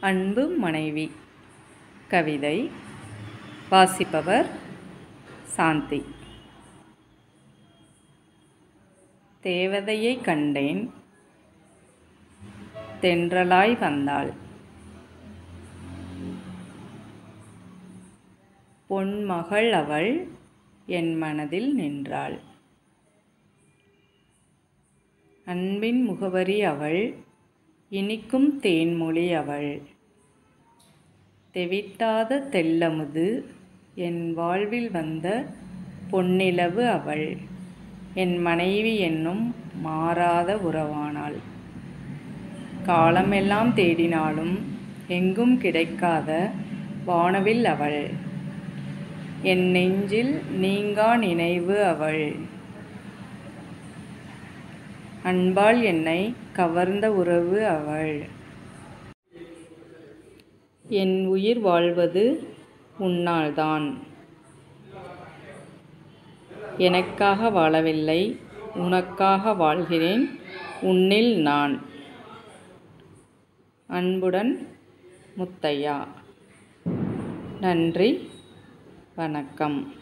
அன்பு மனைவி கவிதை வாசிப்பவர் சாந்தி தேவதையை கண்டேன் தென்றலாய் வந்தாள் பொன்மகள் அவள் என் மனதில் நின்றாள் அன்பின் முகவரி அவள் இனிக்கும் தேன்மொழி அவள் தெவிட்டாத தெல்லமுது என் வாழ்வில் வந்த பொன்னிலவு அவள் என் மனைவி என்னும் மாறாத உறவானாள் காலமெல்லாம் தேடினாலும் எங்கும் கிடைக்காத வானவில் அவள் என் நெஞ்சில் நீங்கா நினைவு அவள் அன்பால் என்னை கவர்ந்த உறவு அவள் என் உயிர் வாழ்வது உன்னால்தான் எனக்காக வாழவில்லை உனக்காக வாழ்கிறேன் உன்னில் நான் அன்புடன் முத்தையா நன்றி வணக்கம்